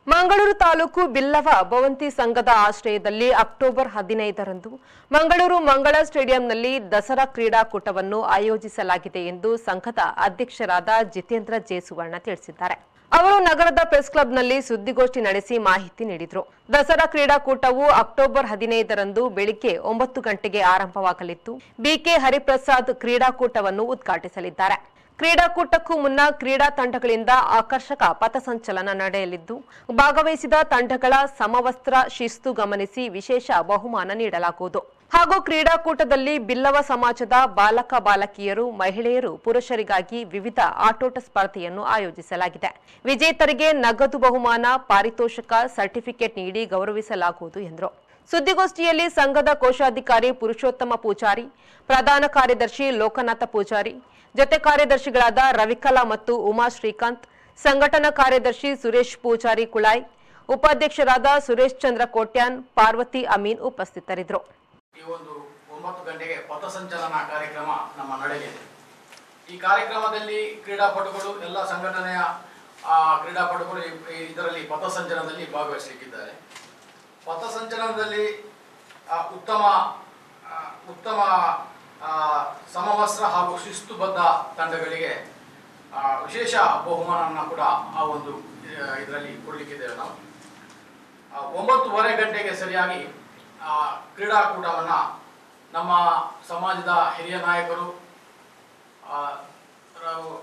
ಮಂಗಳೂರು ತಾಲೂಕು ಬಿಲ್ಲವ ಭವಂತಿ ಸಂಘದ ಆಶ್ರಯದಲ್ಲಿ ಅಕ್ಟೋಬರ್ ಹದಿನೈದರಂದು ಮಂಗಳೂರು ಮಂಗಳ ಸ್ಟೇಡಿಯಂನಲ್ಲಿ ದಸರಾ ಕ್ರೀಡಾಕೂಟವನ್ನು ಆಯೋಜಿಸಲಾಗಿದೆ ಎಂದು ಸಂಘದ ಅಧ್ಯಕ್ಷರಾದ ಜಿತೇಂದ್ರ ಜೆ ಸುವರ್ಣ ತಿಳಿಸಿದ್ದಾರೆ ಅವರು ನಗರದ ಪ್ರೆಸ್ ಕ್ಲಬ್ನಲ್ಲಿ ಸುದ್ದಿಗೋಷ್ಠಿ ನಡೆಸಿ ಮಾಹಿತಿ ನೀಡಿದರು ದಸರಾ ಕ್ರೀಡಾಕೂಟವು ಅಕ್ಟೋಬರ್ ಹದಿನೈದರಂದು ಬೆಳಿಗ್ಗೆ ಒಂಬತ್ತು ಗಂಟೆಗೆ ಆರಂಭವಾಗಲಿದ್ದು ಬಿಕೆ ಹರಿಪ್ರಸಾದ್ ಕ್ರೀಡಾಕೂಟವನ್ನು ಉದ್ಘಾಟಿಸಲಿದ್ದಾರೆ ಕ್ರೀಡಾಕೂಟಕ್ಕೂ ಮುನ್ನ ಕ್ರೀಡಾ ತಂಡಗಳಿಂದ ಆಕರ್ಷಕ ಪಥಸಂಚಲನ ನಡೆಯಲಿದ್ದು ಭಾಗವಹಿಸಿದ ತಂಡಗಳ ಸಮವಸ್ತ್ರ ಶಿಸ್ತು ಗಮನಿಸಿ ವಿಶೇಷ ಬಹುಮಾನ ನೀಡಲಾಗುವುದು ಹಾಗೂ ಕ್ರೀಡಾಕೂಟದಲ್ಲಿ ಬಿಲ್ಲವ ಸಮಾಜದ ಬಾಲಕ ಬಾಲಕಿಯರು ಮಹಿಳೆಯರು ಪುರುಷರಿಗಾಗಿ ವಿವಿಧ ಆಟೋಟ ಸ್ಪರ್ಧೆಯನ್ನು ಆಯೋಜಿಸಲಾಗಿದೆ ವಿಜೇತರಿಗೆ ನಗದು ಬಹುಮಾನ ಪಾರಿತೋಷಕ ಸರ್ಟಿಫಿಕೇಟ್ ನೀಡಿ ಗೌರವಿಸಲಾಗುವುದು ಎಂದರು ಸುದ್ದಿಗೋಷ್ಠಿಯಲ್ಲಿ ಸಂಘದ ಕೋಶಾಧಿಕಾರಿ ಪುರುಷೋತ್ತಮ ಪೂಜಾರಿ ಪ್ರಧಾನ ಕಾರ್ಯದರ್ಶಿ ಲೋಕನಾಥ ಪೂಜಾರಿ ಜೊತೆ ಕಾರ್ಯದರ್ಶಿಗಳಾದ ರವಿಕಲಾ ಮತ್ತು ಉಮಾ ಶ್ರೀಕಾಂತ್ ಸಂಘಟನಾ ಕಾರ್ಯದರ್ಶಿ ಸುರೇಶ್ ಪೂಜಾರಿ ಕುಳಾಯ್ ಉಪಾಧ್ಯಕ್ಷರಾದ ಸುರೇಶ್ ಚಂದ್ರ ಕೋಟ್ಯಾನ್ ಪಾರ್ವತಿ ಅಮೀನ್ ಉಪಸ್ಥಿತರಿದ್ದರು ಈ ಒಂದು ಒಂಬತ್ತು ಗಂಟೆಗೆ ಪಥಸಂಚಲನ ಕಾರ್ಯಕ್ರಮ ನಮ್ಮ ನಡೆಯಲಿದೆ ಈ ಕಾರ್ಯಕ್ರಮದಲ್ಲಿ ಕ್ರೀಡಾಪಟುಗಳು ಎಲ್ಲ ಸಂಘಟನೆಯ ಆ, ಕ್ರೀಡಾಪಟುಗಳು ಈ- ಈ- ಇದರಲ್ಲಿ ಪಥಸಂಚಲನದಲ್ಲಿ ಭಾಗವಹಿಸಲಿಕ್ಕಿದ್ದಾರೆ ಪಥಸಂಚಲನದಲ್ಲಿ ಆ, ಉತ್ತಮ ಆ, ಉತ್ತಮ ಆ, ಸಮವಸ್ತ್ರ ಹಾಗೂ ಶಿಸ್ತುಬದ್ಧ ತಂಡಗಳಿಗೆ ಆ, ವಿಶೇಷ ಬಹುಮಾನವನ್ನು ಕೂಡ ಆ ಒಂದು ಇದರಲ್ಲಿ ಕೊಡಲಿಕ್ಕಿದ್ದೇವೆ ನಾವು ಆ, ಒಂಬತ್ತುವರೆ ಗಂಟೆಗೆ ಸರಿಯಾಗಿ ಆ, ಕ್ರೀಡಾಕೂಟವನ್ನು ನಮ್ಮ ಸಮಾಜದ ಹಿರಿಯ ನಾಯಕರು ಆ, ರಾವ್-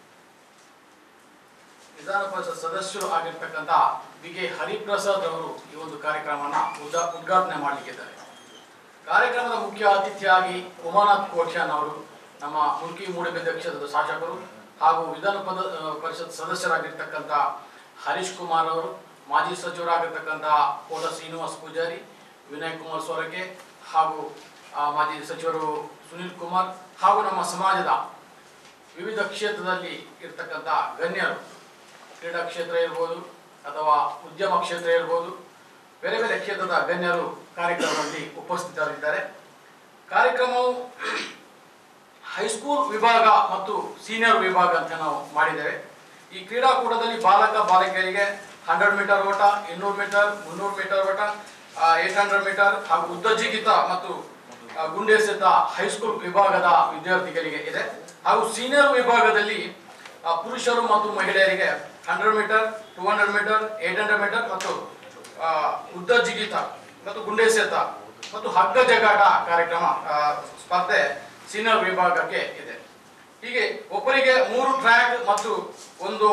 ವಿಧಾನ ಪರಿಷತ್ ಸದಸ್ಯರು ಆಗಿರ್ತಕ್ಕಂಥ ಬಿ ಕೆ ಹರಿಪ್ರಸಾದ್ ಅವರು ಈ ಒಂದು ಕಾರ್ಯಕ್ರಮವನ್ನು ಉದ್ಘಾ ಉದ್ಘಾಟನೆ ಮಾಡಲಿಕ್ಕಿದ್ದಾರೆ ಕಾರ್ಯಕ್ರಮದ ಮುಖ್ಯ ಅತಿಥಿಯಾಗಿ ಉಮಾನಾಥ್ ಕೋಟ್ಯಾನ್ ಅವರು ನಮ್ಮ ಮುಲ್ಕಿ ಮೂಡಬಿದ್ದ ಕ್ಷೇತ್ರದ ಶಾಸಕರು ಹಾಗೂ ವಿಧಾನ ಪದ ಆ, ಪರಿಷತ್ ಸದಸ್ಯರಾಗಿರ್ತಕ್ಕಂಥ ಹರೀಶ್ ಕುಮಾರ್ ಅವರು ಮಾಜಿ ಸಚಿವರಾಗಿರ್ತಕ್ಕಂಥ ಕೋಟ ಶ್ರೀನಿವಾಸ್ ಪೂಜಾರಿ ವಿನಯ್ ಕುಮಾರ್ ಸೊರಕೆ ಹಾಗೂ ಆ, ಮಾಜಿ ಸಚಿವರು ಸುನೀಲ್ ಕುಮಾರ್ ಹಾಗೂ ನಮ್ಮ ಸಮಾಜದ ವಿವಿಧ ಕ್ಷೇತ್ರದಲ್ಲಿ ಇರ್ತಕ್ಕಂಥ ಗಣ್ಯರು ಕ್ರೀಡಾ ಕ್ಷೇತ್ರ ಇರ್ಬೋದು ಅಥವಾ ಉದ್ಯಮ ಕ್ಷೇತ್ರ ಇರ್ಬೋದು ಬೇರೆ ಬೇರೆ ಕ್ಷೇತ್ರದ ಗಣ್ಯರು ಕಾರ್ಯಕ್ರಮದಲ್ಲಿ ಉಪಸ್ಥಿತರಿದ್ದಾರೆ ಕಾರ್ಯಕ್ರಮವು ಹೈಸ್ಕೂಲ್ ವಿಭಾಗ ಮತ್ತು ಸೀನಿಯರ್ ವಿಭಾಗ ಅಂತ ನಾವು ಮಾಡಿದ್ದೇವೆ ಈ ಕ್ರೀಡಾಕೂಟದಲ್ಲಿ ಬಾಲಕ ಬಾಲಕಿಯರಿಗೆ ಹಂಡ್ರೆಡ್ ಮೀಟರ್ ಓಟ ಇನ್ನೂರು ಮೀಟರ್ ಮುನ್ನೂರು ಮೀಟರ್ ಓಟ ಏಟ್ ಹಂಡ್ರೆಡ್ ಮೀಟರ್ ಹಾಗೂ ಉದ್ದ ಜಿಗಿತ ಮತ್ತು ಆ, ಗುಂಡೆ ಎಸೆತ ಹೈಸ್ಕೂಲ್ ವಿಭಾಗದ ವಿದ್ಯಾರ್ಥಿಗಳಿಗೆ ಇದೆ ಹಾಗೂ ಸೀನಿಯರ್ ವಿಭಾಗದಲ್ಲಿ ಆ, ಪುರುಷರು ಮತ್ತು ಮಹಿಳೆಯರಿಗೆ hundred metre two hundred metre eight hundred metre ಮತ್ತು ಆ, ಉದ್ದ ಜಿಗಿತ ಮತ್ತು ಗುಂಡೆ ಎಸೆತ ಮತ್ತು ಹಗ್ಗ ಜಗಾಟ ಕಾರ್ಯಕ್ರಮ ಆ, ಸ್ಪರ್ಧೆ ಸೀನಿಯರ್ ವಿಭಾಗಕ್ಕೆ ಇದೆ ಹೀಗೆ ಒಬ್ಬರಿಗೆ ಮೂರು ಟ್ರ್ಯಾಕ್ ಮತ್ತು ಒಂದು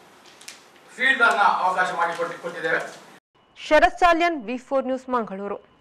ಫೀಲ್ಡ್ ಅನ್ನ ಅವಕಾಶ ಮಾಡಿಕೊಟ್ಟು ಕೊಟ್ಟಿದ್ದೇವೆ Sharath Chalyan V four news Mangaluru